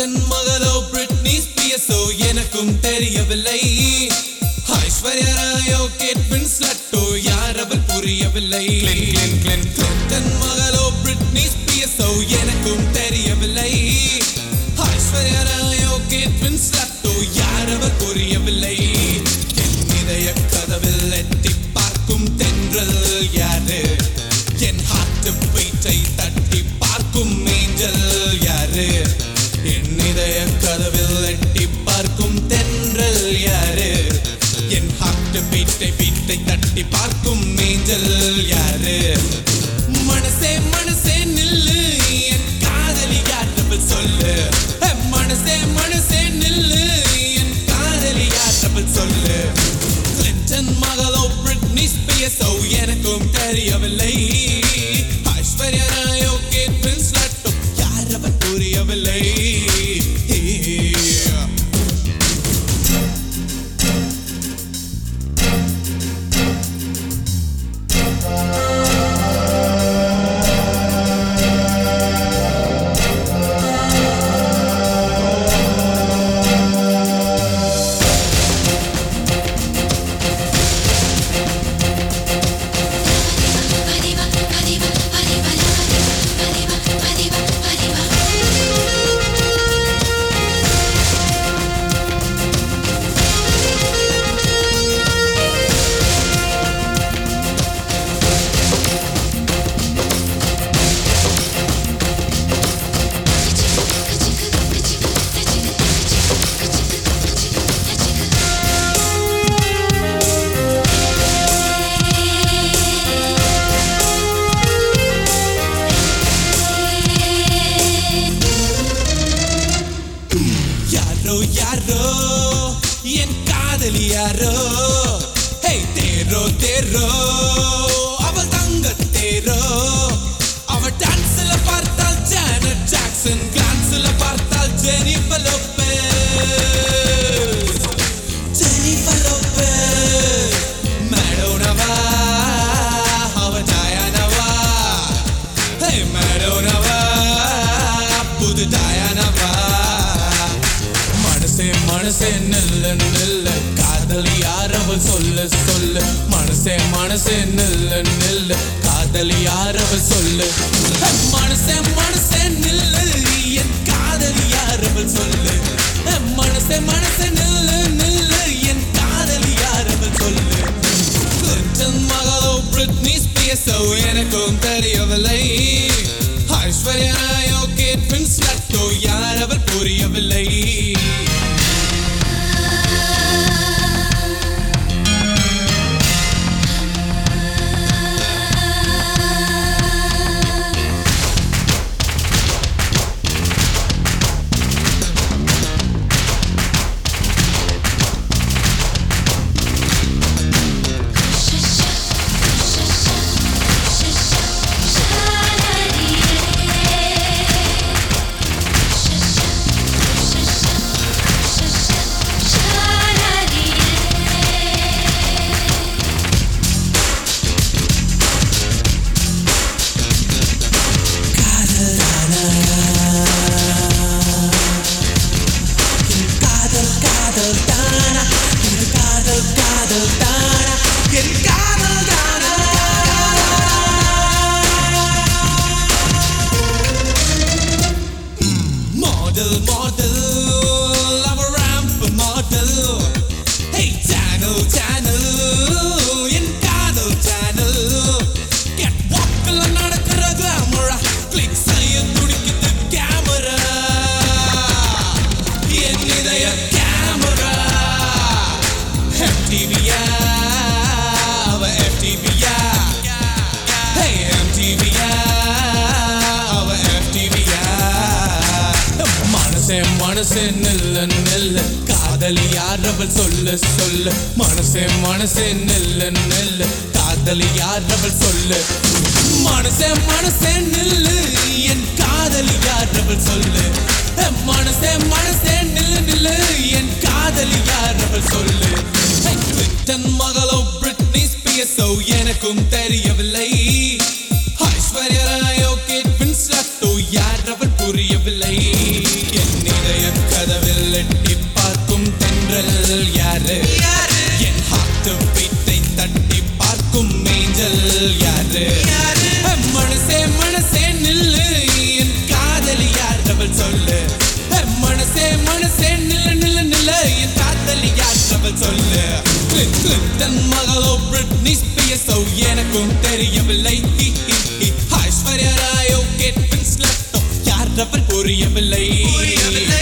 Clinton மகளோ Britney ஸ்பியஸோ எனக்கும் தெரியவில்லை ஐஸ்வர்யா ராயோ கேட் வின்ஸ்லட்டோ யார் அவள் புரியவில்லை கிளின்டன் மகளோ பிரிட்னி ஸ்பியஸோ எனக்கும் தெரியவில்லை ஐஸ்வர்யா ராயோ கேட் வின்ஸ்லட்டோ யார் அவள் புரியவில்லை என் இதய கதவில் எட்டி பார்க்கும் தென்றல் யாரு என் ஹார்ட் பீட்டை தட்டி பார்க்கும் ஏஞ்சல் யாரு என் இதய கதவில் எட்டி பார்க்கும் தென்றல் யாரு என் ஹார்ட் பீட்டை பீட்டை தட்டி பார்க்கும் ஏஞ்சல் யாரு மனசே மனசே நில்லு என் காதலி யாற்றவள் சொல்லு ஹே, மனசே மனசே நில்லு என் காதலி யாற்றவள் சொல்லு கிளின்டன் மகளோ பிரிட்னி ஸ்பியஸோ எனக்கும் தெரியவில்லை ஐஸ்வர்யா ராயோ கேட் வின்ஸ்லட்டோ யார் அவர் புரியவில்லை Arriba, arriba, arriba, arriba, arriba, arriba. யாரோ யாரோ என் காதலி யாரோ ஹே தேரோ தேரோ அவள் தங்க தேரோ அவள் டான்ஸ்ல பார்த்தால் ஜானட் ஜாக்சன் கிளான்ஸ்ல பார்த்தால் ஜெனிஃபர் லோபெஸ் ஜெனிஃபர் லோபெஸ் மேடோனவா அவ டயானவா ஹே மேடோனவா புது டயானவா மனசே மனசே நில்ல நில்ல காதலி யார் அவள் சொல்ல சொல்ல மனசே மனசே நில்ல நில்ல காதலி யார் அவள் சொல்ல மனசே மனசே நில்ல என் காதலி யார் அவள் சொல்லு மனசே மனசே நில்ல நில்ல என் காதலி யார் அவள் சொல்லு கிளின்டன் மகளோ பிரிட்னி ஸ்பியஸோ எனக்கும் தெரியவில்லை ஐஸ்வர்யா ராயோ கேட் வின்ஸ்லட்டோ யார் அவர் புரியவில்லை காதல் காதல் தானா இது காதல் காதல் தானா என் காதல் தானா மாடல் மாடல் அவ ramp model hey Chanel Chanel என் காதல் சேனல் கெட் வாக்கில் நடக்கிற கிளாமரா கிளிக் செய்ய துடிக்குது கேமரா என் இதய கேமரா FTVயா அவ FTVயா ஹே MTVயா அவ FTVயா மனசே மனசே நில்ல நில்ல காதலி யார் அவள் சொல்ல சொல்ல மனசே மனசே நில்ல நில்ல காதலி யார் அவள் சொல்ல மனசே மனசே நில்லு என் காதலி யார் அவள் சொல்லு மனசே மனசே நில்லு நில்லு என் காதலி யார் அவள் சொல்லு கிளின்டன் மகளோ பிரிட்னி ஸ்பியஸோ எனக்கும் தெரியவில்லை ஐஸ்வர்யா ராயோ கேட் வின்ஸ்லட்டோ யார் அவள் புரியவில்லை என் இதய புரியவில்லை